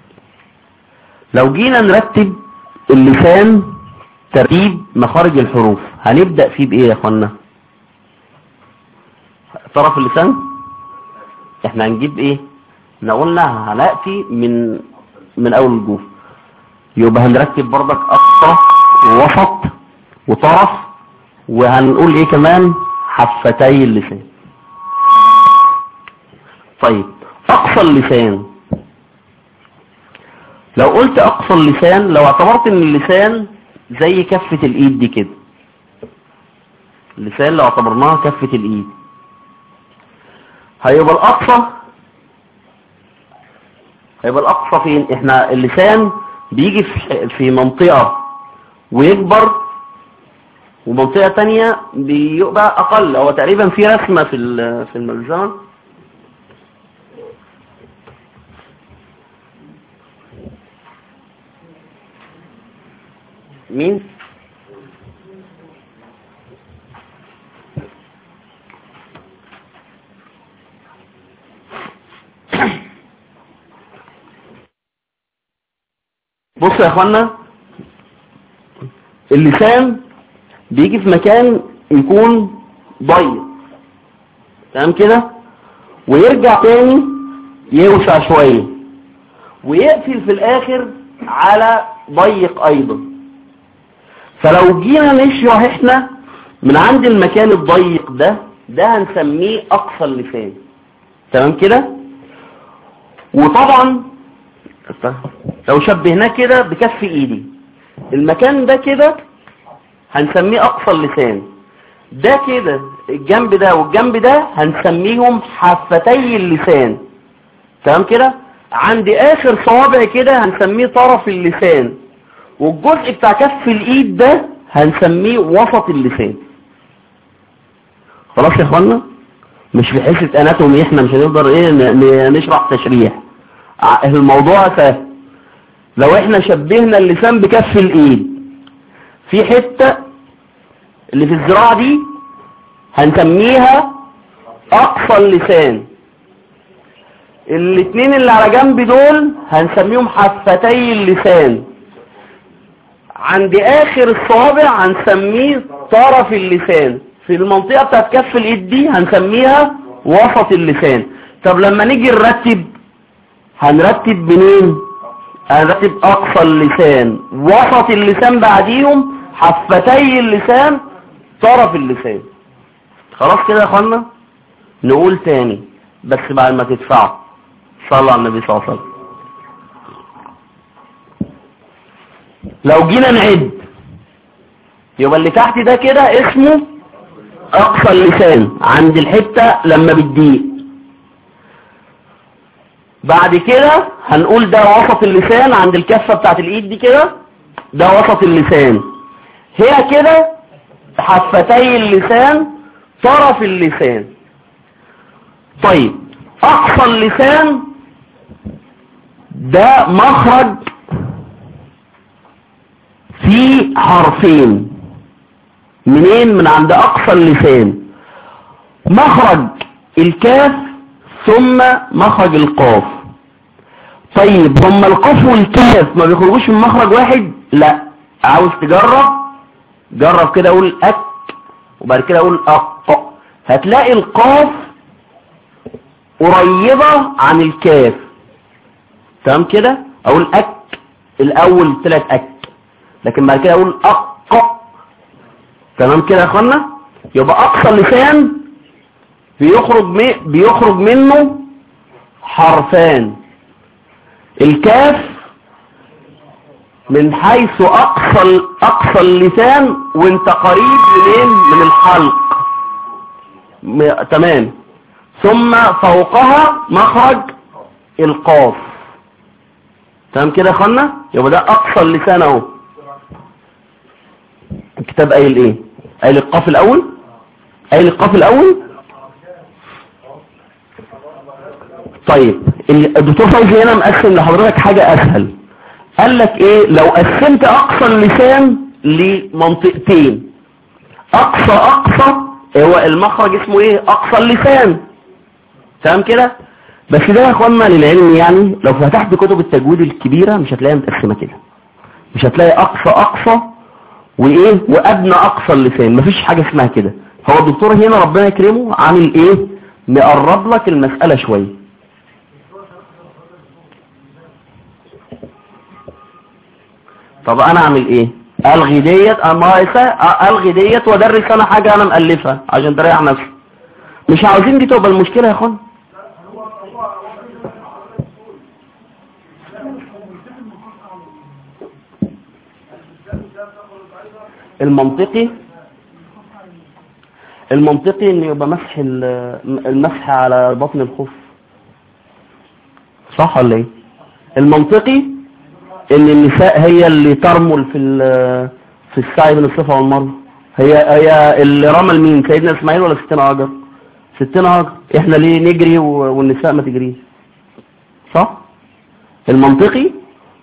[SPEAKER 1] لو جينا نرتب اللسان ترتيب مخارج الحروف هنبدأ فيه بايه يا اخوانا طرف اللسان احنا هنجيب ايه احنا قلنا هنأتي من من اول الجوف يبقى هنرتب برضك اقصى ووسط وطرف وهنقول ايه كمان حفتي اللسان طيب اقصى اللسان لو قلت اقصى اللسان لو اعتبرت ان اللسان زي كفة الايد دي كده اللسان لو اعتبرناها كفة الايد هيبقى الاقصى هيبقى الاقصى فين احنا اللسان بيجي في في منطقة ويكبر ومنطقة تانية بيبقى اقل هو تقريبا في رسمة في في الملزمة مين بصوا يا اخوانا اللسان بيجي في مكان يكون ضيق تمام كده ويرجع تاني يوسع شوية ويقفل في الاخر على ضيق ايضا فلو جينا نشرح احنا من عند المكان الضيق ده ده هنسميه اقصى اللسان تمام كده وطبعا لو شبهناه كده بكف ايدي المكان ده كده هنسميه اقصى اللسان ده كده الجنب ده والجنب ده هنسميهم حفتي اللسان تمام كده عند اخر صوابع كده هنسميه طرف اللسان والجزء بتاع كف الايد ده هنسميه وسط اللسان خلاص يا اخوانا مش في حصه اناتومي احنا مش هنقدر ايه ن- نشرح تشريح ع- الموضوع سهل لو احنا شبهنا اللسان بكف الايد في حته اللي في الذراع دي هنسميها اقصى اللسان الاتنين اللي على جنب دول هنسميهم حفتي اللسان عند اخر الصوابع هنسميه طرف اللسان في المنطقة بتاعت كف الايد دي هنسميها وسط اللسان طب لما نيجي نرتب هنرتب منين هنرتب اقصى اللسان وسط اللسان بعديهم حفتي اللسان طرف اللسان خلاص كده يا اخوانا نقول تاني بس بعد ما تدفعوا صلى على النبي صلى الله عليه وسلم لو جينا نعد يبقى اللي تحت ده كده اسمه اقصى اللسان عند الحتة لما بتضيق بعد كده هنقول ده وسط اللسان عند الكفة بتاعت الايد دي كده ده وسط اللسان هي كده حفتي اللسان طرف اللسان طيب اقصى اللسان ده مخرج في حرفين منين من عند اقصى اللسان مخرج الكاف ثم مخرج القاف طيب هما القاف والكاف ما بيخرجوش من مخرج واحد لا عاوز تجرب جرب كده اقول اك وبعد كده اقول اق هتلاقي القاف قريبة عن الكاف تمام كده اقول اك الاول طلعت اك لكن بعد كده اقول اق تمام كده يا اخوانا يبقى اقصى اللسان بيخرج مي بيخرج منه حرفان الكاف من حيث اقصى اقصى اللسان وانت قريب منين من الحلق م... تمام ثم فوقها مخرج القاف تمام كده يا اخوانا يبقى ده اقصى اللسان اهو الكتاب قايل ايه قايل القاف الاول قايل القاف الاول طيب الدكتور فوزي هنا مقسم لحضرتك حاجة اسهل قال لك ايه لو قسمت اقصى اللسان لمنطقتين اقصى اقصى هو المخرج اسمه ايه اقصى اللسان تمام كده بس ده يا اخوانا للعلم يعني لو فتحت كتب التجويد الكبيرة مش هتلاقيها متقسمة كده مش هتلاقي اقصى اقصى وايه وادنى اقصى اللسان مفيش حاجة اسمها كده هو الدكتور هنا ربنا يكرمه عامل ايه مقرب لك المسألة شوية طب انا اعمل ايه الغي ديت اما الغي ديت وادرس انا حاجة انا مألفها عشان تريح نفسي مش عاوزين دي تبقى المشكلة يا اخوان المنطقي المنطقي ان يبقى مسح المسح على بطن الخف صح ولا ايه المنطقي ان النساء هي اللي ترمل في في السعي بين الصفا والمروه هي هي اللي رمل مين سيدنا اسماعيل ولا ستنا هاجر ستنا هاجر احنا ليه نجري والنساء ما تجريش صح المنطقي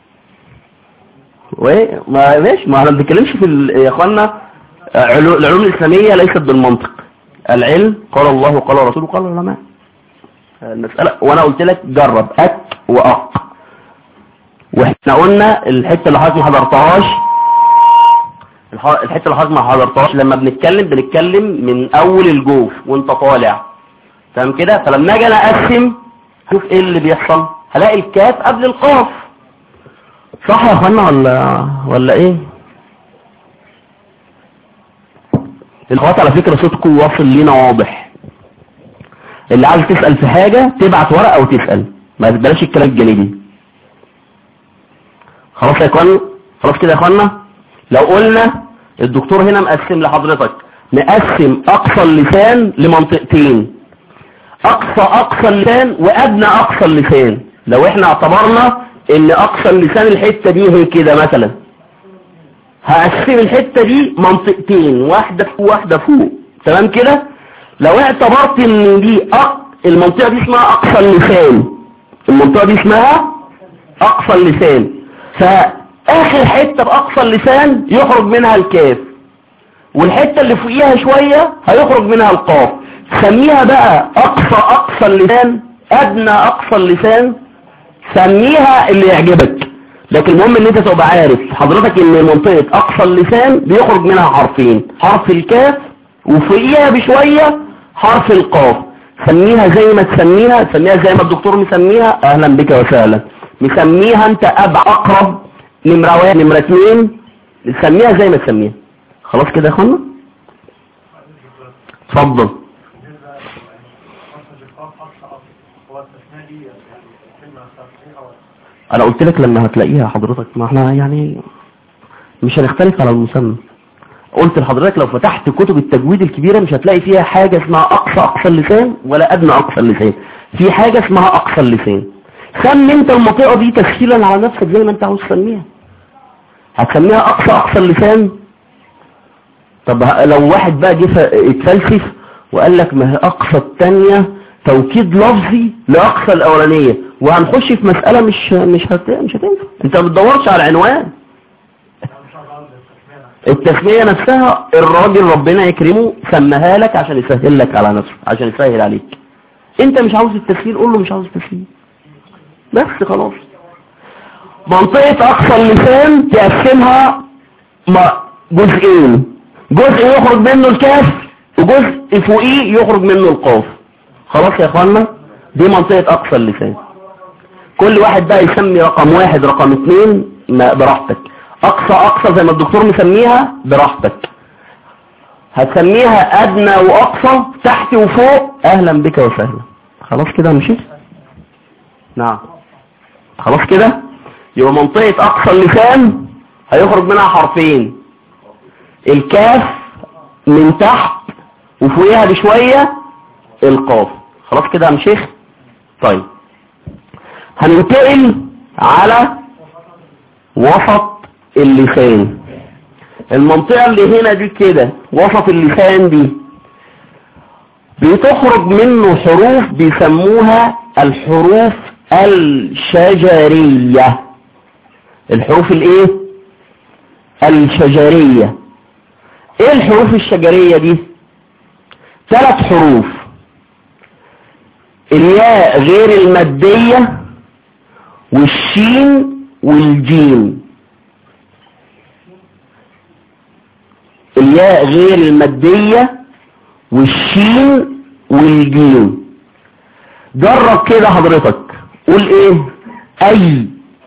[SPEAKER 1] وايه ما ماشي ما احنا ما بنتكلمش في يا اخوانا العلوم الاسلاميه ليست بالمنطق العلم قال الله وقال رسوله قال العلماء المساله وانا قلت لك جرب اك واق واحنا قلنا الحته اللي حضرتك ما حضرتهاش الحته اللي حضرتك ما حضرتهاش لما بنتكلم بنتكلم من اول الجوف وانت طالع تمام كده فلما اجي انا اقسم شوف ايه اللي بيحصل هلاقي الكاف قبل القاف صح يا اخوانا ولا ولا ايه الاخوات على فكرة صوتكم واصل لينا واضح اللي عايز تسأل في حاجة تبعت ورقة وتسأل ما تبلاش الكلام الجانبي خلاص يا اخوانا خلاص كده يا اخوانا لو قلنا الدكتور هنا مقسم لحضرتك مقسم اقصى اللسان لمنطقتين اقصى اقصى اللسان وادنى اقصى اللسان لو احنا اعتبرنا ان اقصى اللسان الحتة دي هي كده مثلا هقسم الحتة دي منطقتين واحدة فوق واحدة فوق تمام كده لو اعتبرت ان دي أق... المنطقة دي اسمها اقصى اللسان المنطقة دي اسمها اقصى اللسان فاخر حتة باقصى اللسان يخرج منها الكاف والحتة اللي فوقيها شوية هيخرج منها القاف سميها بقى اقصى اقصى اللسان ادنى اقصى اللسان سميها اللي يعجبك لكن المهم ان انت تبقى عارف حضرتك ان منطقة اقصى اللسان بيخرج منها حرفين حرف الكاف وفوقيها بشوية حرف القاف سميها زي ما تسميها سميها زي ما الدكتور مسميها اهلا بك وسهلا مسميها انت ابع اقرب نمرة واحد نمرة اتنين سميها زي ما تسميها خلاص كده يا اخوانا اتفضل انا قلت لك لما هتلاقيها حضرتك ما احنا يعني مش هنختلف على المسمى قلت لحضرتك لو فتحت كتب التجويد الكبيرة مش هتلاقي فيها حاجة اسمها اقصى اقصى اللسان ولا ادنى اقصى اللسان في حاجة اسمها اقصى اللسان سمي انت المنطقة دي تسهيلا على نفسك زي ما انت عاوز تسميها هتسميها اقصى اقصى اللسان طب لو واحد بقى جه اتفلسف وقال لك ما هي اقصى التانية توكيد لفظي لاقصى الاولانية وهنخش في مسألة مش مش هت... مش هتنفع انت ما بتدورش على عنوان التسمية نفسها الراجل ربنا يكرمه سماها لك عشان يسهل لك على نفسه عشان يسهل عليك انت مش عاوز التسهيل قول له مش عاوز التسهيل بس خلاص منطقة اقصى اللسان تقسمها جزئين جزء يخرج منه الكاف وجزء فوقيه يخرج منه القاف خلاص يا اخوانا دي منطقة اقصى اللسان كل واحد بقى يسمي رقم واحد رقم اتنين براحتك اقصى اقصى زي ما الدكتور مسميها براحتك هتسميها ادنى واقصى تحت وفوق اهلا بك وسهلا خلاص كده مشيت نعم خلاص كده يبقى منطقة اقصى اللسان هيخرج منها حرفين الكاف من تحت وفوقيها بشوية القاف خلاص كده يا شيخ طيب هننتقل على وسط اللسان المنطقة اللي هنا دي كده وسط اللسان دي بتخرج منه حروف بيسموها الحروف الشجرية الحروف الايه الشجرية ايه الحروف الشجرية دي ثلاث حروف الياء غير المادية والشين والجيم الياء غير المادية والشين والجيم جرب كده حضرتك قول ايه اي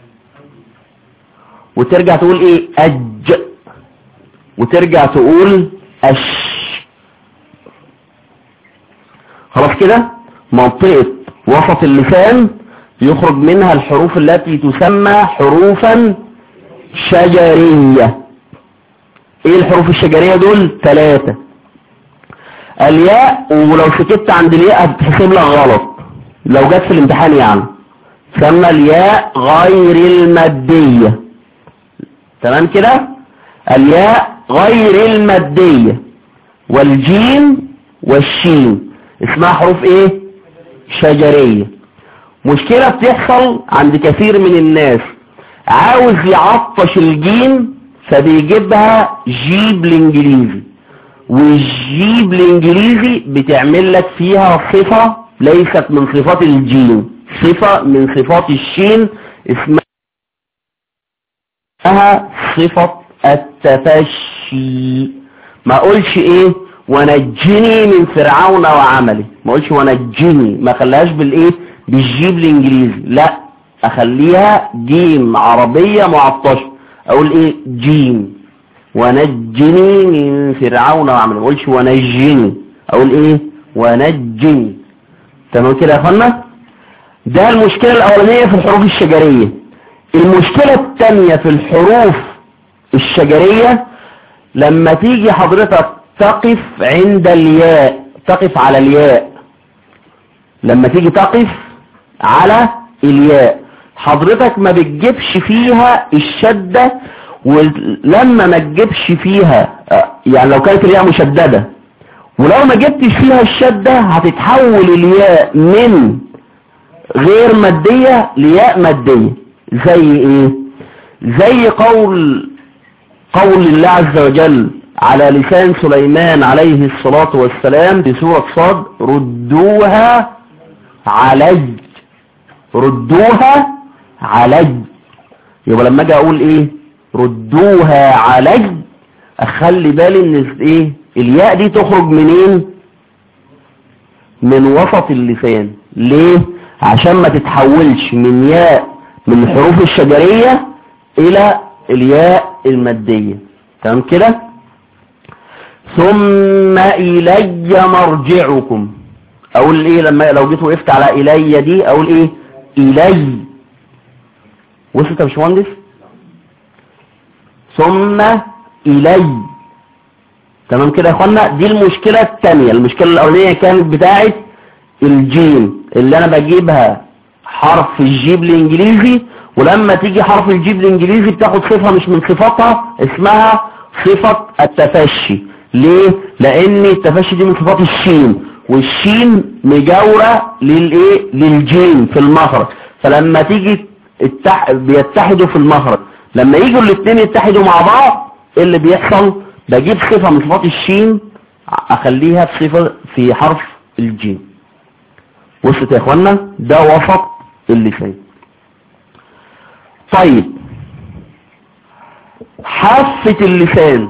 [SPEAKER 1] وترجع تقول ايه اج وترجع تقول اش خلاص كده منطقة وسط اللسان يخرج منها الحروف التي تسمى حروفا شجرية ايه الحروف الشجرية دول ثلاثة الياء ولو سكت عند الياء هتحسب لك غلط لو جت في الامتحان يعني تسمى الياء غير المادية تمام كده الياء غير المادية والجيم والشين اسمها حروف ايه شجرية مشكلة بتحصل عند كثير من الناس عاوز يعطش الجيم فبيجيبها جيب الانجليزي والجيب الانجليزي بتعمل لك فيها صفة ليست من صفات الجيم صفة من صفات الشين اسمها صفة التفشي ما اقولش ايه ونجني من فرعون وعمله ما اقولش ونجني ما خلاهاش بالايه بالجيب الانجليزي لا اخليها جيم عربية معطشة اقول ايه جيم ونجني من فرعون وعمل ما اقولش ونجني اقول ايه ونجني تمام كده يا اخوانا ده المشكلة الاولانية في الحروف الشجرية المشكلة الثانية في الحروف الشجرية لما تيجي حضرتك تقف عند الياء تقف على الياء لما تيجي تقف على الياء حضرتك ما بتجيبش فيها الشدة ولما ما تجيبش فيها يعني لو كانت الياء مشددة ولو ما جبتش فيها الشدة هتتحول الياء من غير مادية لياء مادية زي ايه زي قول قول الله عز وجل على لسان سليمان عليه الصلاة والسلام في سورة صاد ردوها علي ردوها علي يبقى لما اجي اقول ايه ردوها علي اخلي بالي ان ايه الياء دي تخرج منين من وسط اللسان ليه عشان ما تتحولش من ياء من الحروف الشجرية الى الياء المادية تمام كده ثم الي مرجعكم اقول ايه لما لو جيت وقفت على الي دي اقول ايه الي وصلت يا باشمهندس ثم الي تمام كده يا اخوانا دي المشكلة الثانية المشكلة الاولانية كانت بتاعت الجيم اللي انا بجيبها حرف الجيب الانجليزي ولما تيجي حرف الجيب الانجليزي بتاخد صفة مش من صفاتها اسمها صفة التفشي ليه لان التفشي دي من صفات الشين والشين مجاورة للايه للجيم في المخرج فلما تيجي التح... بيتحدوا في المخرج لما يجوا الاثنين يتحدوا مع بعض ايه اللي بيحصل بجيب صفة من صفات الشين اخليها في صفة في حرف الجيم وصلت يا اخوانا ده وسط اللسان طيب حافة اللسان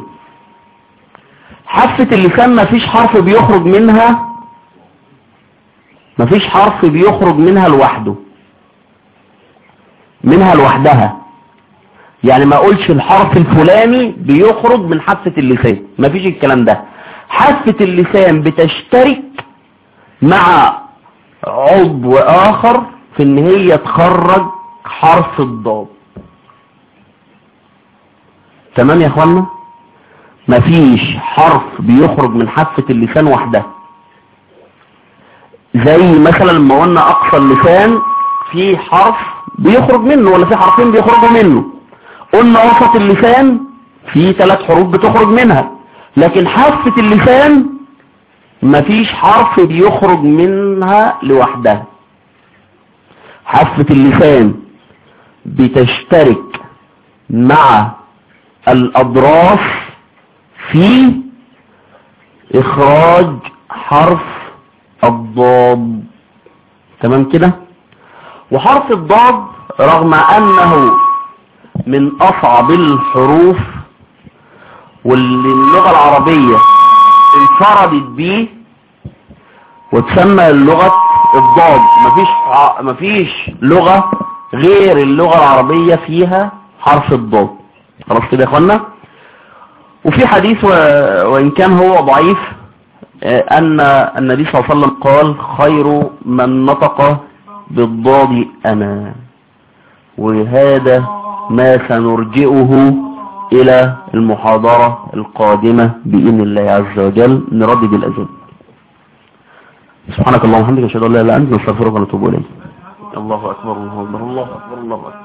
[SPEAKER 1] حافة اللسان مفيش حرف بيخرج منها مفيش حرف بيخرج منها لوحده منها لوحدها يعني ما اقولش الحرف الفلاني بيخرج من حافة اللسان مفيش الكلام ده حافة اللسان بتشترك مع عضو اخر في ان هي تخرج حرف الضاد تمام يا اخوانا مفيش حرف بيخرج من حافة اللسان وحدها زي مثلا لما قلنا اقصى اللسان في حرف بيخرج منه ولا في حرفين بيخرجوا منه قلنا وسط اللسان في ثلاث حروف بتخرج منها لكن حافة اللسان مفيش حرف بيخرج منها لوحدها حافة اللسان بتشترك مع الأضراس في إخراج حرف الضاد تمام كده وحرف الضاد رغم أنه من أصعب الحروف واللي اللغة العربية انفردت بيه وتسمى اللغة الضاد مفيش ع- مفيش لغة غير اللغة العربية فيها حرف الضاد خلاص كده يا اخوانا وفي حديث و... وإن كان هو ضعيف آه، أن النبي صلى الله عليه وسلم قال خير من نطق بالضاد أنا وهذا ما سنرجئه إلى المحاضرة القادمة بإذن الله عز وجل نردد الأذان سبحانك اللهم وبحمدك أشهد أن لا إله إلا أنت نستغفرك ونتوب إليك الله أكبر الله أكبر الله أكبر الله أكبر